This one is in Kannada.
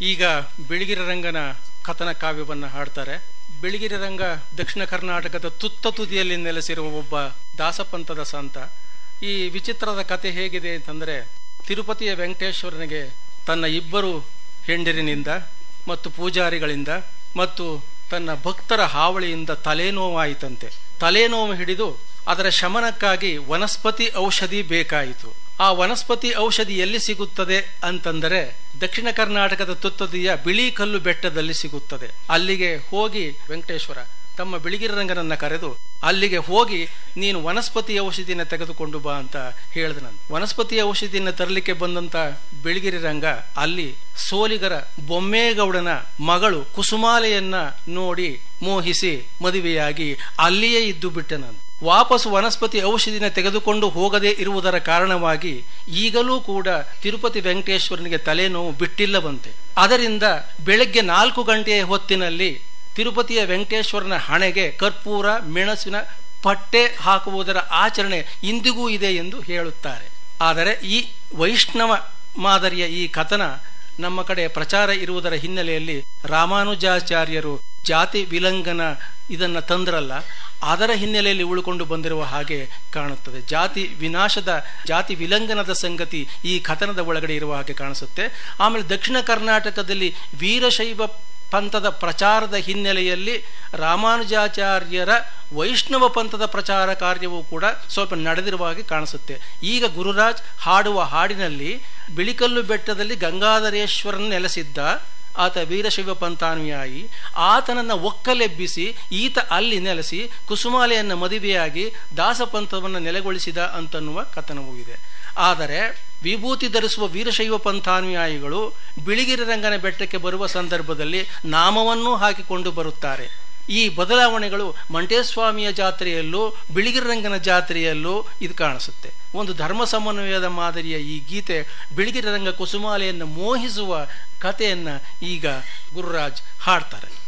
ಈಗ ಬಿಳಿಗಿರಿ ರಂಗನ ಕಥನ ಕಾವ್ಯವನ್ನು ಹಾಡ್ತಾರೆ ಬಿಳಿಗಿರಿ ರಂಗ ದಕ್ಷಿಣ ಕರ್ನಾಟಕದ ತುತ್ತ ತುದಿಯಲ್ಲಿ ನೆಲೆಸಿರುವ ಒಬ್ಬ ದಾಸಪಂಥದ ಸಂತ ಈ ವಿಚಿತ್ರದ ಕತೆ ಹೇಗಿದೆ ಅಂತಂದರೆ ತಿರುಪತಿಯ ವೆಂಕಟೇಶ್ವರನಿಗೆ ತನ್ನ ಇಬ್ಬರು ಹೆಂಡರಿನಿಂದ ಮತ್ತು ಪೂಜಾರಿಗಳಿಂದ ಮತ್ತು ತನ್ನ ಭಕ್ತರ ಹಾವಳಿಯಿಂದ ತಲೆನೋವಾಯಿತಂತೆ ತಲೆನೋವು ಹಿಡಿದು ಅದರ ಶಮನಕ್ಕಾಗಿ ವನಸ್ಪತಿ ಔಷಧಿ ಬೇಕಾಯಿತು ಆ ವನಸ್ಪತಿ ಔಷಧಿ ಎಲ್ಲಿ ಸಿಗುತ್ತದೆ ಅಂತಂದರೆ ದಕ್ಷಿಣ ಕರ್ನಾಟಕದ ತುತ್ತದಿಯ ಬಿಳಿ ಕಲ್ಲು ಬೆಟ್ಟದಲ್ಲಿ ಸಿಗುತ್ತದೆ ಅಲ್ಲಿಗೆ ಹೋಗಿ ವೆಂಕಟೇಶ್ವರ ತಮ್ಮ ಬಿಳಿಗಿರಿ ರಂಗನನ್ನ ಕರೆದು ಅಲ್ಲಿಗೆ ಹೋಗಿ ನೀನು ವನಸ್ಪತಿ ಔಷಧಿನ ತೆಗೆದುಕೊಂಡು ಬಾ ಅಂತ ಹೇಳಿದ ನಾನು ವನಸ್ಪತಿ ಔಷಧಿನ ತರಲಿಕ್ಕೆ ಬಂದಂತ ಬಿಳಿಗಿರಿ ರಂಗ ಅಲ್ಲಿ ಸೋಲಿಗರ ಬೊಮ್ಮೇಗೌಡನ ಮಗಳು ಕುಸುಮಾಲೆಯನ್ನ ನೋಡಿ ಮೋಹಿಸಿ ಮದುವೆಯಾಗಿ ಅಲ್ಲಿಯೇ ಇದ್ದು ಬಿಟ್ಟೆ ನಾನು ವಾಪಸ್ ವನಸ್ಪತಿ ಔಷಧಿನ ತೆಗೆದುಕೊಂಡು ಹೋಗದೇ ಇರುವುದರ ಕಾರಣವಾಗಿ ಈಗಲೂ ಕೂಡ ತಿರುಪತಿ ವೆಂಕಟೇಶ್ವರನಿಗೆ ತಲೆನೋವು ಬಿಟ್ಟಿಲ್ಲವಂತೆ ಅದರಿಂದ ಬೆಳಗ್ಗೆ ನಾಲ್ಕು ಗಂಟೆಯ ಹೊತ್ತಿನಲ್ಲಿ ತಿರುಪತಿಯ ವೆಂಕಟೇಶ್ವರನ ಹಣೆಗೆ ಕರ್ಪೂರ ಮೆಣಸಿನ ಪಟ್ಟೆ ಹಾಕುವುದರ ಆಚರಣೆ ಇಂದಿಗೂ ಇದೆ ಎಂದು ಹೇಳುತ್ತಾರೆ ಆದರೆ ಈ ವೈಷ್ಣವ ಮಾದರಿಯ ಈ ಕಥನ ನಮ್ಮ ಕಡೆ ಪ್ರಚಾರ ಇರುವುದರ ಹಿನ್ನೆಲೆಯಲ್ಲಿ ರಾಮಾನುಜಾಚಾರ್ಯರು ಜಾತಿ ವಿಲಂಘನ ಇದನ್ನ ತಂದ್ರಲ್ಲ ಅದರ ಹಿನ್ನೆಲೆಯಲ್ಲಿ ಉಳ್ಕೊಂಡು ಬಂದಿರುವ ಹಾಗೆ ಕಾಣುತ್ತದೆ ಜಾತಿ ವಿನಾಶದ ಜಾತಿ ವಿಲಂಘನದ ಸಂಗತಿ ಈ ಕಥನದ ಒಳಗಡೆ ಇರುವ ಹಾಗೆ ಕಾಣಿಸುತ್ತೆ ಆಮೇಲೆ ದಕ್ಷಿಣ ಕರ್ನಾಟಕದಲ್ಲಿ ವೀರಶೈವ ಪಂಥದ ಪ್ರಚಾರದ ಹಿನ್ನೆಲೆಯಲ್ಲಿ ರಾಮಾನುಜಾಚಾರ್ಯರ ವೈಷ್ಣವ ಪಂಥದ ಪ್ರಚಾರ ಕಾರ್ಯವೂ ಕೂಡ ಸ್ವಲ್ಪ ನಡೆದಿರುವ ಹಾಗೆ ಕಾಣಿಸುತ್ತೆ ಈಗ ಗುರುರಾಜ್ ಹಾಡುವ ಹಾಡಿನಲ್ಲಿ ಬಿಳಿಕಲ್ಲು ಬೆಟ್ಟದಲ್ಲಿ ಗಂಗಾಧರೇಶ್ವರನ್ ನೆಲೆಸಿದ್ದ ಆತ ವೀರಶೈವ ಪಂಥಾನುಯಾಯಿ ಆತನನ್ನು ಒಕ್ಕಲೆಬ್ಬಿಸಿ ಈತ ಅಲ್ಲಿ ನೆಲೆಸಿ ಕುಸುಮಾಲೆಯನ್ನು ಮದುವೆಯಾಗಿ ದಾಸಪಂಥವನ್ನು ನೆಲೆಗೊಳಿಸಿದ ಅಂತನ್ನುವ ಕಥನವೂ ಇದೆ ಆದರೆ ವಿಭೂತಿ ಧರಿಸುವ ವೀರಶೈವ ಪಂಥಾನುಯಾಯಿಗಳು ಬಿಳಿಗಿರಿ ರಂಗನ ಬೆಟ್ಟಕ್ಕೆ ಬರುವ ಸಂದರ್ಭದಲ್ಲಿ ನಾಮವನ್ನೂ ಹಾಕಿಕೊಂಡು ಬರುತ್ತಾರೆ ಈ ಬದಲಾವಣೆಗಳು ಮಂಟೇಸ್ವಾಮಿಯ ಜಾತ್ರೆಯಲ್ಲೂ ಬಿಳಿಗಿರಿ ರಂಗನ ಜಾತ್ರೆಯಲ್ಲೂ ಇದು ಕಾಣಿಸುತ್ತೆ ಒಂದು ಧರ್ಮ ಸಮನ್ವಯದ ಮಾದರಿಯ ಈ ಗೀತೆ ಬಿಳಿಗಿರಿ ರಂಗ ಕುಸುಮಾಲೆಯನ್ನು ಮೋಹಿಸುವ ಕಥೆಯನ್ನು ಈಗ ಗುರುರಾಜ್ ಹಾಡ್ತಾರೆ